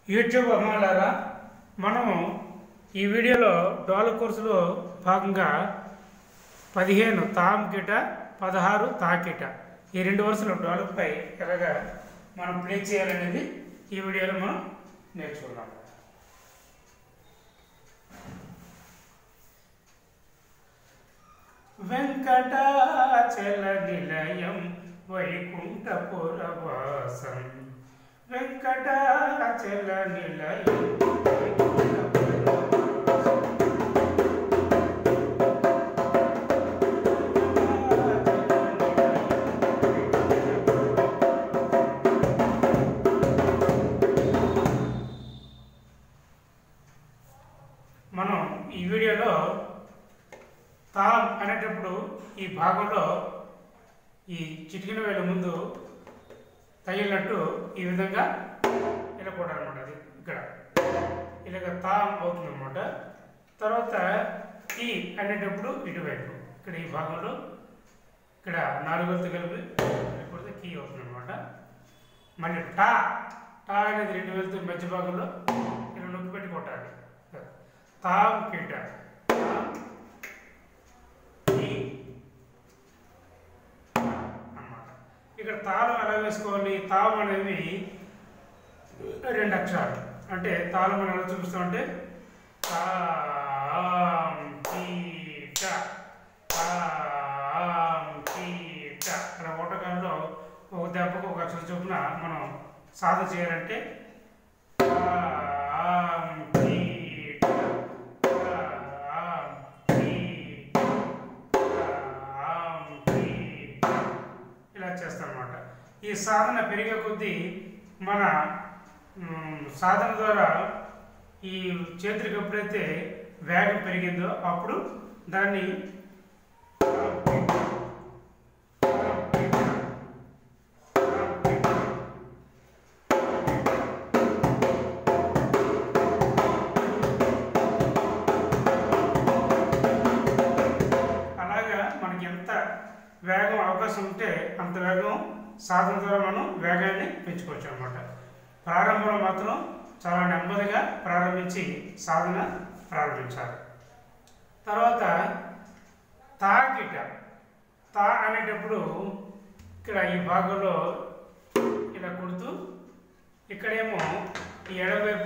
YouTube అమ్మాలారా మనము ఈ వీడియోలో డోల కోర్సులో భాగంగా పదిహేను తామ్ కిట పదహారు తాకిట ఈ రెండు వరుసలు డోలపై ఎలాగా మనం ప్లే చేయాలనేది ఈ వీడియోలో మనం నేర్చుకుందాం వెంకటాచల నిలయం వైకుంఠపురవాసం వెంకటాచల నిలయం మనం ఈ వీడియోలో తాం అనేటప్పుడు ఈ భాగంలో ఈ చిటికిన వేల ముందు తగిలినట్టు ఈ విధంగా ఇలా కూడా అనమాట అది ఇక్కడ ఇలాగ తాం అవుతుంది అనమాట తర్వాత ఈ అనేటప్పుడు ఇటువైపు ఇక్కడ ఈ భాగంలో ఇక్కడ నాలుగోతో కలిపి ఇప్పుడు కీ అవుతుంది అనమాట మళ్ళీ టా టా అనేది రెండు వెళ్తూ మధ్య భాగంలో ఇలా నొక్కి పెట్టి కొట్టాలి తాం కిట తాం ఈ అన్నమాట ఇక్కడ తాళం ఎలా వేసుకోవాలి తాళం అనేది రెండు అక్షరాలు అంటే తాళం మనం ఎలా చూపిస్తామంటే తాం కీట తాం కీట అలా ఓటకాలలో ఒక దెబ్బకు ఒక అక్షరం చొప్పున మనం సాధన చేయాలంటే తాం కీట తాం కీట తాం కీట ఇలా చేస్తారన్నమాట ఈ సాధన పెరిగే కొద్దీ మన మ్, సాధన ద్వారా ఈ చేతులకు ఎప్పుడైతే వేగం పెరిగిందో అప్పుడు దాన్ని అలాగా మనకి ఎంత వేగం అవకాశం ఉంటే అంత వేగం సాధన ద్వారా మనం వేగాన్ని పెంచుకోవచ్చు అనమాట ప్రారంభంలో మాత్రం చాలా నెమ్మదిగా ప్రారంభించి సాధన ప్రారంభించాలి తర్వాత తాకిట తా అనేటప్పుడు ఇక్కడ ఈ భాగంలో ఇలా కొడుతూ ఇక్కడేమో ఈ ఎడవైపు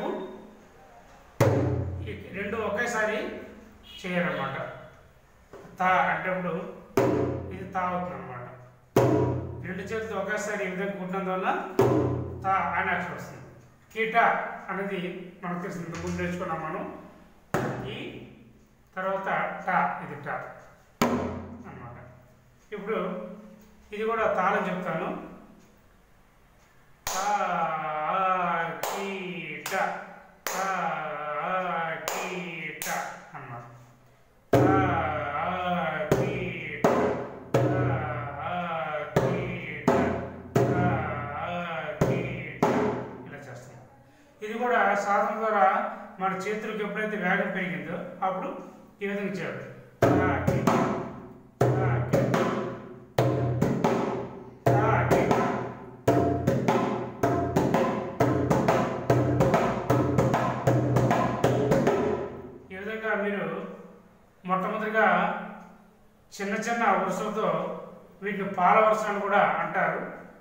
ఈ రెండు ఒకేసారి చేయాలన్నమాట తా అంటప్పుడు ఇది తా అవుతుంది అనమాట రెండు చేతులతో ఒకేసారి ఈ విధంగా కుట్టడం వల్ల తా అనే అక్షరం వస్తుంది కీట అనేది మనకు తెలిసింది ఇంతకు ముందు నేర్చుకున్నాం మనం ఈ తర్వాత టా ఇది టా అన్నమాట ఇప్పుడు ఇది కూడా తాళం చెప్తాను తా కీట తా కీట అన్నమాట ఇలా చేస్తాం ఇది కూడా సాధన ద్వారా మన చేతులకు ఎప్పుడైతే వేగం పెరిగిందో అప్పుడు ఈ విధంగా చేయాలి ఈ విధంగా మీరు మొట్టమొదటిగా చిన్న చిన్న వరుసలతో వీటిని పాల వరుసలు కూడా అంటారు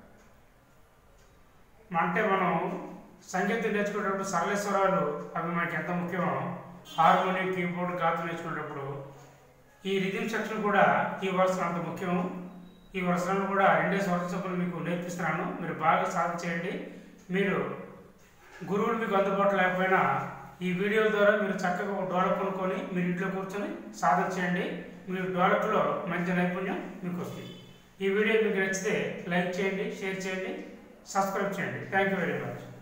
అంటే మనం సంగీతం నేర్చుకునేటప్పుడు సరళేశ్వరాలు అవి మనకి ఎంత ముఖ్యమో హార్మోనియం కీబోర్డ్ గాతం నేర్చుకునేటప్పుడు ఈ రిథిమ్ సెక్షన్ కూడా ఈ వరుసలు అంత ముఖ్యం ఈ వరుసలను కూడా రెండేసి వరుస చొప్పున మీకు నేర్పిస్తున్నాను మీరు బాగా సాధన చేయండి మీరు గురువులు మీకు అందుబాటులో లేకపోయినా ఈ వీడియో ద్వారా మీరు చక్కగా ఒక డోలక్ కొనుక్కొని మీరు ఇంట్లో కూర్చొని సాధన చేయండి మీరు డోలక్లో మంచి నైపుణ్యం మీకు వస్తుంది ఈ వీడియో మీకు నచ్చితే లైక్ చేయండి షేర్ చేయండి సబ్స్క్రైబ్ చేయండి థ్యాంక్ యూ వెరీ మచ్